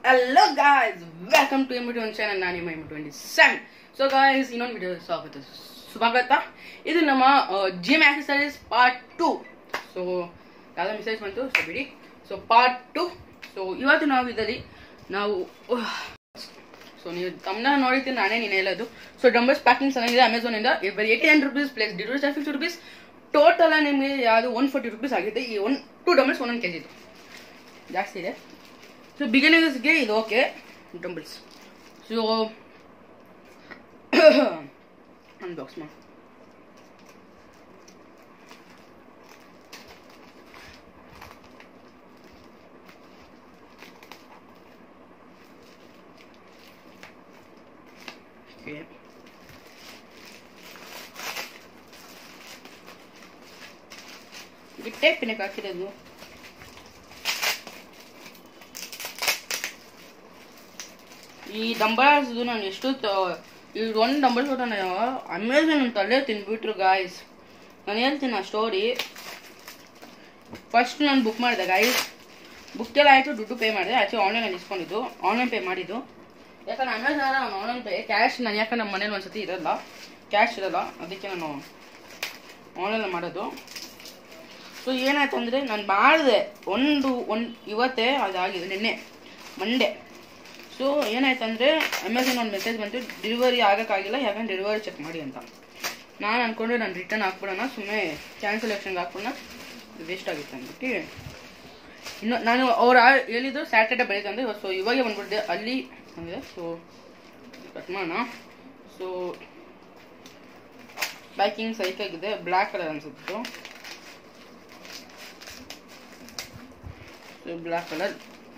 Hello guys welcome to M twenty channel ನಾನು M twenty seven so guys ಇನ್ನೊಂದು video ಸ್ವಾಗತ ಸ್ವಾಗತ ಇದು ನಮ್ಮ gym accessories part two so ಯಾವುದೋ ಮೆಸೇಜ್ ಬಂತು ಸೊ ಬಿಡಿ ಸೊ ಪಾರ್ಟ್ ಟು ಸೊ ಇವತ್ತು ನಾವು ಇದರಲ್ಲಿ ನಾವು ಸೊ ನೀವು ತಮ್ಮನ್ನ ನೋಡಿದ್ದೀನಿ ನಾನೇ ನೀನು ಹೇಳೋದು ಸೊ ಡಂಬಲ್ಸ್ ಪ್ಯಾಕಿಂಗ್ ಚೆನ್ನಾಗಿದೆ ಅಮೆಝಾನಿಂದ ಬರೀ eighty nine rupees plus delivery charge fifty rupees total ನಿಮಗೆ ಯಾವುದು ಒನ್ ಫೋರ್ಟಿ ರುಪೀಸ್ ಆಗಿದೆ ಈ ಒನ್ ಟು ಡಂಬಲ್ಸ್ ಒಂದೊಂದು ಕೆ ಜಿದು ಜಾಸ್ತಿ ಇದೆ ಸೊ ಬಿಗಿನರ್ಸ್ಗೆ ಇದು ಓಕೆ ಡಂಬಲ್ಸ್ ಸೊ ಅನ್ಬಾಕ್ಸ್ ಮಾಡಿ Okay. ಇದು ಟೇಪ್ ಏನಕ್ಕೆ ಹಾಕಿರೋದು ಈ ಡಂಬಲ್ಸ್ ನಾನು ಎಷ್ಟು ಈ ಒಂದು ಡಂಬಲ್ಸ್ ನಾನು ಅಮೆಝಾನ್ ಅಂತ ಅಲ್ಲೇ ತಿನ್ಬಿಟ್ರು ಗಾಯ್ಸ್ ನಾನು ಹೇಳ್ತೀನಿ ಆ ಸ್ಟೋರಿ ಫಸ್ಟ್ ನಾನು ಬುಕ್ ಮಾಡಿದೆ ಗಾಯ್ಸ್ ಬುಕ್ ಎಲ್ಲ ಆಯಿತು ದುಡ್ಡು ಪೇ ಮಾಡಿದೆ ಆಚೆ ಆನ್ಲೈನಲ್ಲಿ ಇಸ್ಕೊಂಡಿದ್ದು ಆನ್ಲೈನ್ ಪೇ ಮಾಡಿದ್ದು ಯಾಕಂದ್ರೆ ಅಮೆಝಾನ್ ನಾನು ಆನ್ಲೈನ್ ಪೇ ಕ್ಯಾಶ್ ನಾನು ಯಾಕಂದ್ರೆ ನಮ್ಮ ಮನೇಲಿ ಒಂದ್ಸತಿ ಇರಲ್ಲ ಕ್ಯಾಶ್ ಇರಲ್ಲ ಅದಕ್ಕೆ ನಾನು ಆನ್ಲೈನಲ್ಲಿ ಮಾಡೋದು ಸೊ ಏನಾಯ್ತು ಅಂದರೆ ನಾನು ಮಾಡಿದೆ ಒಂದು ಒಂದು ಇವತ್ತೇ ಅದಾಗಿದೆ ನಿನ್ನೆ ಮಂಡೇ ಸೊ ಏನಾಯ್ತು ಅಂದರೆ ಅಮೆಝಾನ್ ಒಂದು ಮೆಸೇಜ್ ಬಂತು ಡೆಲಿವರಿ ಆಗೋಕ್ಕಾಗಿಲ್ಲ ಯಾಕಂದ್ರೆ ಡೆಲಿವರಿ ಚೆಕ್ ಮಾಡಿ ಅಂತ ನಾನು ಅಂದ್ಕೊಂಡೆ ನಾನು ರಿಟರ್ನ್ ಹಾಕ್ಬಿಡೋಣ ಸುಮ್ಮನೆ ಕ್ಯಾನ್ಸಲೇಷನ್ಗೆ ಹಾಕ್ಬಿಡೋಣ ವೇಸ್ಟ್ ಆಗಿತ್ತು ಅಂದ್ಬಿಟ್ಟು ಇನ್ನು ನಾನು ಅವ್ರು ಹೇಳಿದ್ದು ಸ್ಯಾಟರ್ಡೆ ಬೆಳಗ್ಗೆ ಅಂದರೆ ಸೊ ಇವಾಗೆ ಬಂದ್ಬಿಟ್ಟಿದೆ ಅಲ್ಲಿ ಅಂದರೆ ಸೊ ಕಟ್ ಮಾಡೋಣ ಸೊ ಪ್ಯಾಕಿಂಗ್ ಸೈಕಾಗಿದೆ ಬ್ಲ್ಯಾಕ್ ಕಲರ್ ಅನ್ಸುತ್ತೆ ಸೊ ಬ್ಲ್ಯಾಕ್ ಕಲರ್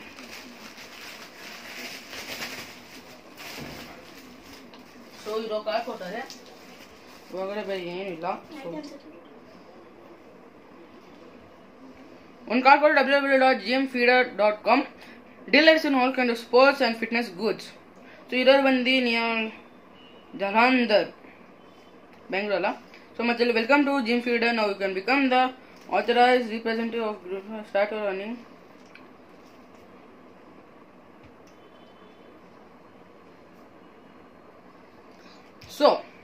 ಸೊ ಇದು ಕಾರ್ ಕೊಟ್ಟಾರೆ ಒಳಗಡೆ ಬೇರೆ ಏನಿಲ್ಲ ಸೊ ಒಂದು ಕಾರ್ಡ್ ಕೊಟ್ಟು W W dot G M feeder dot com dealers in all kind of sports and fitness goods so ಇರೋರು ಬಂದು ನಿಯರ್ ಜಹಾಂದರ್ ಬೆಂಗಳೂರಲ್ಲ ಸೊ ಮತ್ತೆ ಇಲ್ಲಿ ವೆಲ್ಕಮ್ ಟು ಜಿಮ್ ಫೀಡರ್ ನಾವು you can become the authorise representative of start running so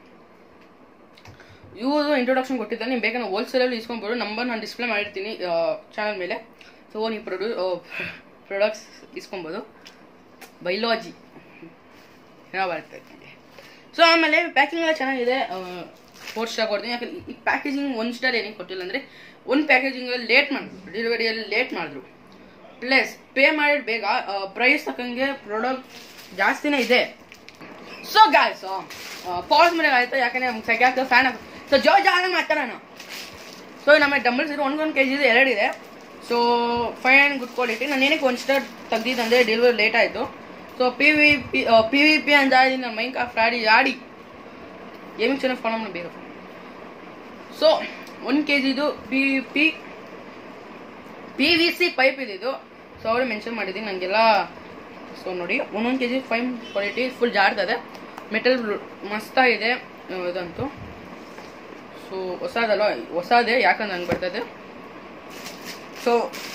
ಇವರು introduction ಕೊಟ್ಟಿದ್ದಾರೆ ನೀವು ಬೇಕಾದ್ರೆ ಹೋಲ್ಸೇಲಲ್ಲಿ ಇಸ್ಕೊಂಬೋದು ನಂಬರ್ ನಾನು ಡಿಸ್ಪ್ಲೇ ಮಾಡಿರ್ತೀನಿ ಚಾನಲ್ ಮೇಲೆ ಸೊ ನೀವು ಪ್ರೊಡ್ಯೂ ಪ್ರಾಡಕ್ಟ್ಸ್ ಇಸ್ಕೊಬೋದು ಬೈಲಾಜಿ ಏನೋ ಬರುತ್ತೆ ಸೊ ಆಮೇಲೆ ಪ್ಯಾಕಿಂಗ್ ಎಲ್ಲ ಚೆನ್ನಾಗಿದೆ ಫೋರ್ ಸ್ಟಾರ್ ಕೊಡ್ತೀನಿ ಯಾಕಂದ್ರೆ ಈ ಪ್ಯಾಕೇಜಿಂಗ್ ಒನ್ ಸ್ಟಾರ್ ಏನಕ್ಕೆ ಕೊಟ್ಟಿಲ್ಲ ಅಂದರೆ ಒಂದು ಪ್ಯಾಕೇಜಿಂಗಲ್ಲಿ ಲೇಟ್ ಮಾಡಿದ್ರು ಡೆಲಿವರಿಯಲ್ಲಿ ಲೇಟ್ ಮಾಡಿದ್ರು ಪ್ಲಸ್ ಪೇ ಮಾಡಿದ ಬೇಗ ಪ್ರೈಸ್ ತಕ್ಕಂಗೆ ಪ್ರಾಡಕ್ಟ್ ಜಾಸ್ತಿನೇ ಇದೆ ಸೊ ಗಾಯ್ಸ್ ಪಾಸ್ ಮೇಲೆ ಆಯ್ತು ಯಾಕಂದ್ರೆ ನಮ್ಗೆ ಸೆಕೆ ಆಗ್ತದೆ ಫ್ಯಾನ್ ಸೊ ಜೋ ಜಾಗ ಮಾತಾಡೋಣ ಸೊ ನಮ್ಮ ಡಂಬಲ್ಸ್ ಇರೋ ಒಂದೊಂದು ಕೆ ಜಿ ಇದೆ ಎರಡಿದೆ so fine and good quality ನಾನು ಏನಕ್ಕೆ ಒಂದು ಸ್ಟಾರ್ ತೆಗ್ದಿದ್ದಂದರೆ ಡೆಲಿವರಿ ಲೇಟ್ ಆಯಿತು so P V P P V P ಅಂತ ಆಡಿ ನನ್ನ ಮೈಂಕ್ ಆಫ್ ಆಡಿ ಆಡಿ ಗೇಮಿಂಗ್ ಚಾನಲ್ ಫಾಲೋ ಮಾಡಿ ಬೇಗ ಸೊ ಒಂದು ಕೆ ಜಿದು P V P P V C pipe ಇದಿದ್ದು ಸೊ ಅವಳು ಮೆನ್ಷನ್ ಮಾಡಿದ್ದೀನಿ ನನಗೆಲ್ಲ ಸೊ ನೋಡಿ ಒಂದೊಂದು K G fine quality full ಜಾಡ್ತದೆ ಮೆಟಲ್ ಮಸ್ತಾಗಿದೆ ಇದಂತೂ ಸೊ ಹೊಸದಲ್ಲ ಹೊಸದೇ ಯಾಕಂದ್ರೆ ನಂಗೆ ಬರ್ತದೆ ಸೊ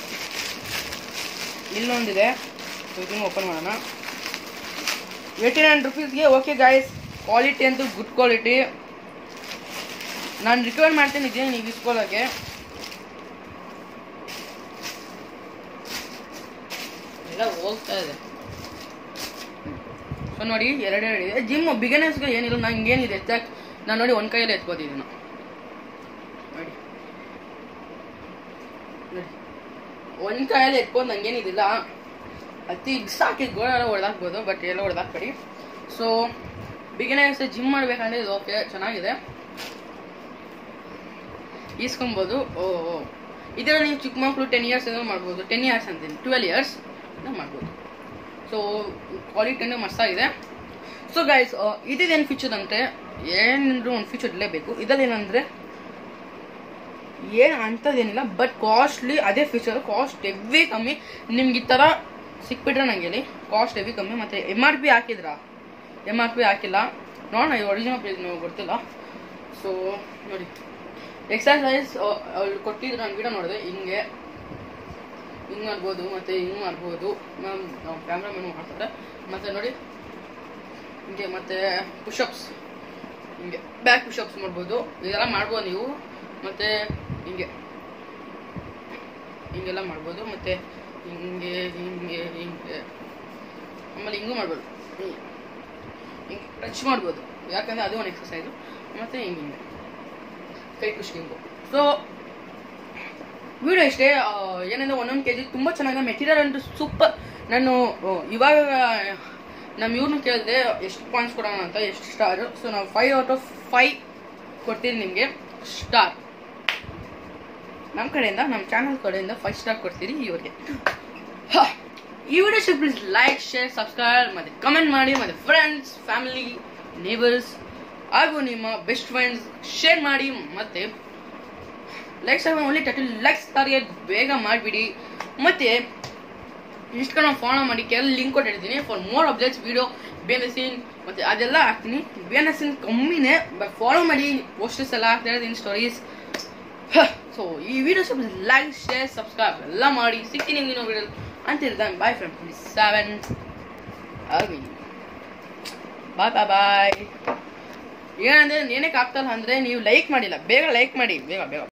ಇಲ್ಲೊಂದಿದೆ ಸೊ ಇದನ್ನು ಓಪನ್ ಮಾಡೋಣ ಏಯ್ಟಿ ನೈನ್ ರುಪೀಸ್ಗೆ ಓಕೆ ಗಾಯ್ಸ್ ಕ್ವಾಲಿಟಿ ಅಂತೂ ಗುಡ್ ಕ್ವಾಲಿಟಿ ನಾನು ರಿಕಮೆಂಡ್ ಮಾಡ್ತೀನಿ ಇದೇ ನೀವು ಇಸ್ಕೊಳ್ಳೋಕ್ಕೆ ಎಲ್ಲ ಹೋಗ್ತಾ ಇದೆ ಸೊ ನೋಡಿ ಎರಡೆರಡು ಇದೆ ಜಿಮ್ ಬಿಗಿನರ್ಸ್ಗೆ ಏನಿಲ್ಲ ನಂಗೆ ಏನಿದೆ ಎತ್ತಾಕ್ ನಾನು ನೋಡಿ ಒಂದು ಕೈಯಲ್ಲಿ ಎತ್ಕೋತಿದ್ದೀನಿ ನೋಡಿ ನೋಡಿ ಒಂದು ಕೈಯಲ್ಲಿ ಎತ್ಕೊಂಡು ನಂಗೇನಿದಿಲ್ಲ ಅತಿ ಸಾಕಿ ಗೋಳೆಲ್ಲ ಹೊಡೆದಾಕ್ಬೋದು ಬಟ್ ಎಲ್ಲ ಹೊಡೆದಾಕ್ಬೇಡಿ ಸೊ ಬಿಗಿನರ್ಸ್ ಜಿಮ್ ಮಾಡ್ಬೇಕಂದ್ರೆ ಇದು ಓಕೆ ಚೆನ್ನಾಗಿದೆ ಈಸ್ಕೊಬೋದು ಓ ಓ ಇದರಲ್ಲಿ ನೀವು ಚಿಕ್ಕ ಮಕ್ಕಳು ಟೆನ್ ಇಯರ್ಸ್ ಏನೋ ಮಾಡ್ಬೋದು ಟೆನ್ ಇಯರ್ಸ್ ಅಂತೀನಿ ಟ್ವೆಲ್ ಇಯರ್ಸ್ ಮಾಡ್ಬೋದು ಸೊ ಕ್ವಾಲಿಟಿನೂ ಮಸ್ತಾಗಿದೆ ಸೊ ಗೈಸ್ ಇದೇನು ಫೀಚರ್ ಅಂತೆ ಏನಿದ್ರು ಒಂದು ಫೀಚರ್ ಇರಲೇಬೇಕು ಇದರಲ್ಲಿ ಏನಂದರೆ ಏನು ಅಂಥದ್ದೇನಿಲ್ಲ ಬಟ್ ಕಾಸ್ಟ್ಲಿ ಅದೇ ಫೀಚರ್ ಕಾಸ್ಟ್ ಹೆವಿ ಕಮ್ಮಿ ನಿಮ್ಗೆ ಈ ಥರ ಸಿಕ್ಬಿಟ್ರೆ ನಂಗೆ ಹೇಳಿ ಕಾಸ್ಟ್ ಹೆವಿ ಕಮ್ಮಿ ಮತ್ತು ಎಮ್ ಆರ್ ಪಿ ಹಾಕಿದ್ರಾ ಎಮ್ ಆರ್ ಪಿ ಹಾಕಿಲ್ಲ ನೋಡೋಣ ಇದು ಒರಿಜಿನಲ್ ಪ್ರೈಸ್ ನಾವು ಗೊತ್ತಿಲ್ಲ ಸೊ ನೋಡಿ ಎಕ್ಸರ್ಸೈಸ್ ಅವ್ರು ಕೊಟ್ಟಿದ್ರು ನಾನು ವಿಡಿಯೋ ನೋಡಿದೆ ಹಿಂಗೆ ಹಿಂಗೆ ಮಾಡ್ಬೋದು ಮತ್ತು ಹಿಂಗೆ ಮಾಡ್ಬೋದು ಮ್ಯಾಮ್ ನಾವು ಕ್ಯಾಮ್ರಾಮನ್ ಮಾಡ್ತಾರೆ ಮತ್ತು ನೋಡಿ ಹಿಂಗೆ ಮತ್ತು ಪುಷಪ್ಸ್ ಹಿಂಗೆ ಬ್ಯಾಕ್ ಪುಷಪ್ಸ್ ಮಾಡ್ಬೋದು ಇದೆಲ್ಲ ಮಾಡ್ಬೋದು ನೀವು ಮತ್ತು ಹಿಂಗೆ ಹಿಂಗೆಲ್ಲ ಮಾಡ್ಬೋದು ಮತ್ತು ಹಿಂಗೆ ಹಿಂಗೆ ಹಿಂಗೆ ಆಮೇಲೆ ಹಿಂಗೂ ಮಾಡ್ಬೋದು ಹಿಂಗೆ ಹಿಂಗೆ ಟಚ್ ಮಾಡ್ಬೋದು ಯಾಕಂದರೆ ಅದು ಒಂದು ಎಕ್ಸಸೈಸು ಮತ್ತು ಹಿಂಗೆ ಹಿಂಗೆ ಕೈ ಖುಷಿ ಹಿಂಗು ಸೊ ವಿಡಿಯೋ ಇಷ್ಟೇ ಆ, ಏನಂದ್ರೆ ಒಂದೊಂದು ಕೆ ಜಿ ತುಂಬ ಚೆನ್ನಾಗಿದೆ ಮೆಟೀರಿಯಲ್ ಅಂತೂ ಸೂಪರ್ ನಾನು ಆ, ಇವಾಗ ನಮ್ಮ ಇವ್ರನ್ನ ಕೇಳಿದೆ ಎಷ್ಟು ಪಾಯಿಂಟ್ಸ್ ಕೊಡೋಣ ಅಂತ ಎಷ್ಟು ಸ್ಟಾರು ಸೊ ನಾವು ಫೈವ್ ಔಟ್ ಆಫ್ ಫೈವ್ ಕೊಡ್ತೀನಿ ನಿಮಗೆ ಸ್ಟಾರ್ ನಮ್ಮ ಕಡೆಯಿಂದ ನಮ್ಮ ಚಾನಲ್ ಕಡೆಯಿಂದ ಫೈವ್ ಸ್ಟಾರ್ ಕೊಡ್ತೀರಿ ಇವ್ರಿಗೆ ಹ, ಈ ವಿಡಿಯೋ ಇಷ್ಟ ಪ್ಲೀಸ್ ಲೈಕ್ ಶೇರ್ ಸಬ್ಸ್ಕ್ರೈಬ್ ಮತ್ತು ಕಮೆಂಟ್ ಮಾಡಿ ಮತ್ತು ಫ್ರೆಂಡ್ಸ್ ಫ್ಯಾಮಿಲಿ ನೇಬರ್ಸ್ ಹಾಗೂ ನಿಮ್ಮ ಬೆಸ್ಟ್ ಫ್ರೆಂಡ್ಸ್ ಶೇರ್ ಮಾಡಿ ಮತ್ತು ಲೈಕ್ಸ್ ಆಗಿ ಓನ್ಲಿ ತರ್ಟಿ ಲೈಕ್ಸ್ ಟಾರ್ಗೆಟ್ ಬೇಗ ಮಾಡಿಬಿಡಿ ಮತ್ತು ಇನ್ಸ್ಟಾಗ್ರಾಮ್ ಫಾಲೋ ಮಾಡಿ ಕೆಲವು ಲಿಂಕ್ ಕೊಟ್ಟಿರ್ತೀನಿ ಫಾರ್ ಮೋರ್ ಅಪ್ಡೇಟ್ಸ್ ವಿಡಿಯೋ ಬೇನಸಿನ್ ಮತ್ತು ಅದೆಲ್ಲ ಹಾಕ್ತೀನಿ ಬೇನಸಿನ್ ಕಮ್ಮಿನೇ ಬಟ್ ಫಾಲೋ ಮಾಡಿ ಪೋಸ್ಟರ್ಸ್ ಎಲ್ಲ ಹಾಕ್ತಾ ಇರ್ತೀನಿ ಸ್ಟೋರೀಸ್ ಸೊ ಈ ವಿಡಿಯೋ ಸ್ವಲ್ಪ ಲೈಕ್ ಶೇರ್ ಸಬ್ಸ್ಕ್ರೈಬ್ ಎಲ್ಲ ಮಾಡಿ ಸಿಗ್ತೀನಿ ಇನ್ನೊಂದು ವಿಡಿಯೋ ಅಂತಿರ್ತಾನೆ ಬಾಯ್ ಫ್ರೆಂಡ್ ಸೆವೆನ್ ಅರ್ವಿ ಬಾಯ್ ಬಾಯ್ ಬಾಯ್ ಏನಂದ್ರೆ ಏನಕ್ಕೆ ಆಗ್ತಲ್ಲ ಅಂದರೆ ನೀವು ಲೈಕ್ ಮಾಡಿಲ್ಲ ಬೇಗ ಲೈಕ್ ಮಾಡಿ ಬೇಗ ಬೇಗ